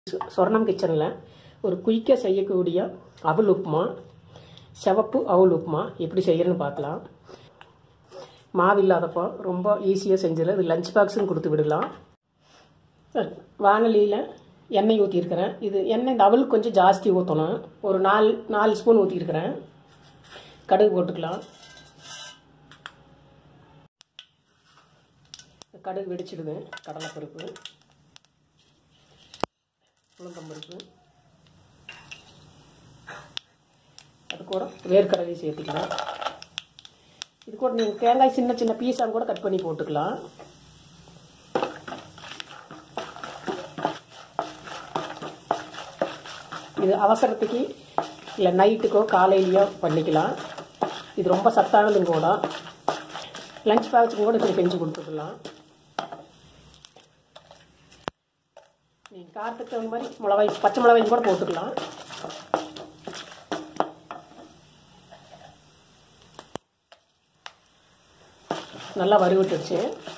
சொர்ணம் கிச்சனில் ஒரு குயிக்காக செய்யக்கூடிய அவல் உப்புமா சிவப்பு அவல் உப்புமா எப்படி செய்யறதுன்னு பார்க்கலாம் மாவு இல்லாதப்போ ரொம்ப ஈஸியாக செஞ்சிடலாம் இது லஞ்ச் பாக்ஸுன்னு கொடுத்து விடலாம் வானலியில் எண்ணெய் ஊற்றிருக்கிறேன் இது எண்ணெய் இந்த அவல் கொஞ்சம் ஜாஸ்தி ஊற்றணும் ஒரு நாலு நாலு ஸ்பூன் ஊற்றிருக்கிறேன் கடுகு போட்டுக்கலாம் கடுகு வெடிச்சிடுது கடலைப்பருப்பு உளுந்தம்பருப்பு அது கூட வேர்க்கடலை சேர்த்துக்கலாம் இது கூட நீங்கள் தேங்காய் சின்ன சின்ன பீஸாக கூட கட் பண்ணி போட்டுக்கலாம் இது அவசரத்துக்கு இல்லை நைட்டுக்கோ காலையிலையோ பண்ணிக்கலாம் இது ரொம்ப சத்தானதும் கூட லஞ்ச் பாக்ஸுக்கு கூட இப்படி செஞ்சு கொடுத்துக்கலாம் நீங்கள் காரத்துக்கு தகுந்த மாதிரி மிளகாய் பச்சை மிளகாய் கூட போட்டுக்கலாம் நல்லா வறுவிட்டுருச்சு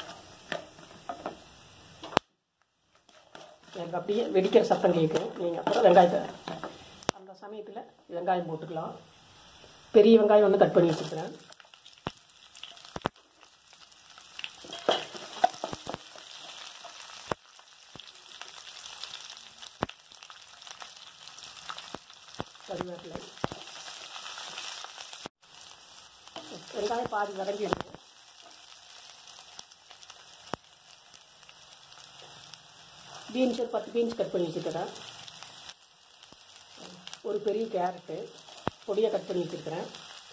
எனக்கு அப்படியே வெடிக்கிற சத்தம் கேட்கும் நீங்கள் அப்புறம் வெங்காயத்தை அந்த சமயத்தில் வெங்காயம் போட்டுக்கலாம் பெரிய வெங்காயம் வந்து கட் பண்ணி வச்சுக்கிறேன் கருவேப்பிலை வெங்காயம் பாதி வதங்கி இருக்கு பீன்ஸ் ஒரு பத்து பீன்ஸ் கட் பண்ணி வச்சுருக்கிறேன் ஒரு பெரிய கேரட்டு பொடியாக கட் பண்ணி வச்சுருக்கிறேன்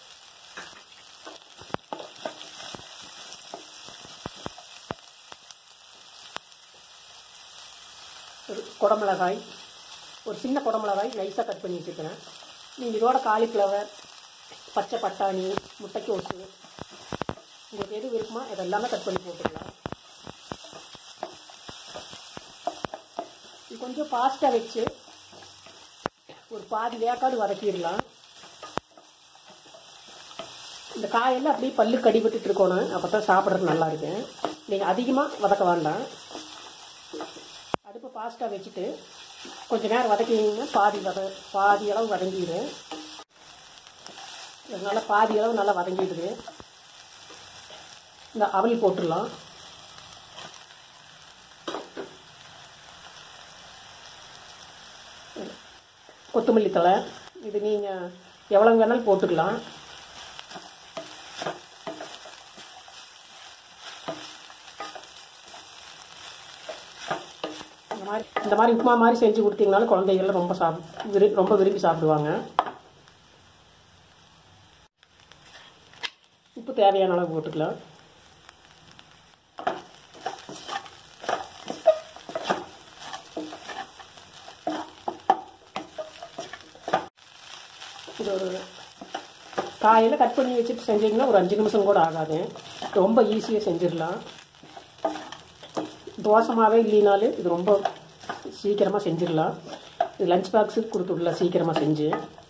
ஒரு குடமிளகாய் ஒரு சின்ன குடமிளகாய் நைஸாக கட் பண்ணி வச்சுருக்கிறேன் நீங்கள் இதோட காலிஃப்ளவர் பச்சை பட்டாணி முட்டைக்கோசு உங்களுக்கு எது விருப்பமோ இதெல்லாமே கட் பண்ணி போட்டுக்கலாம் இது கொஞ்சம் ஃபாஸ்ட்டாக வச்சு ஒரு பாதி வேக்காடு வதக்கிடலாம் இந்த காயெல்லாம் அப்படியே பல்லு கடிபட்டுட்டு இருக்கணும் அப்போ தான் சாப்பிட்றது நல்லா இருக்கு நீங்கள் அதிகமாக வதக்க வேண்டாம் அடுப்பு ஃபாஸ்ட்டாக வச்சுட்டு கொஞ்சம் நேரம் வதக்கிங்கன்னா பாதி வத பாதி அளவு வதங்கிடும் நல்லா பாதி அளவு நல்லா வதங்கிடுது இந்த அவல் போட்டுடலாம் கொத்தமல்லி தழை இது நீங்கள் எவ்வளோ வேணாலும் போட்டுக்கலாம் இந்த மாதிரி இந்த மாதிரி உப்புமா மாதிரி செஞ்சு கொடுத்தீங்கனாலும் குழந்தைகள்லாம் ரொம்ப சாப் விரு ரொம்ப விரும்பி சாப்பிடுவாங்க உப்பு தேவையான அளவு போட்டுக்கலாம் இது ஒரு காயில் கட் பண்ணி வச்சுட்டு செஞ்சீங்கன்னா ஒரு அஞ்சு நிமிஷம் கூட ஆகாது ரொம்ப ஈஸியாக செஞ்சிடலாம் தோசமாகவே இல்லைனாலும் இது ரொம்ப சீக்கிரமாக செஞ்சிடலாம் இது லஞ்ச் பாக்ஸுக்கு கொடுத்துடலாம் சீக்கிரமாக செஞ்சு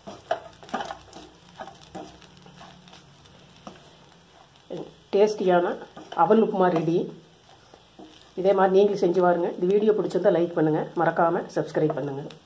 டேஸ்டியான அவல் உப்புமா ரெடி இதே மாதிரி நீங்களும் செஞ்சு பாருங்கள் இந்த வீடியோ பிடிச்சிருந்தா லைக் பண்ணுங்கள் மறக்காமல் சப்ஸ்கிரைப் பண்ணுங்கள்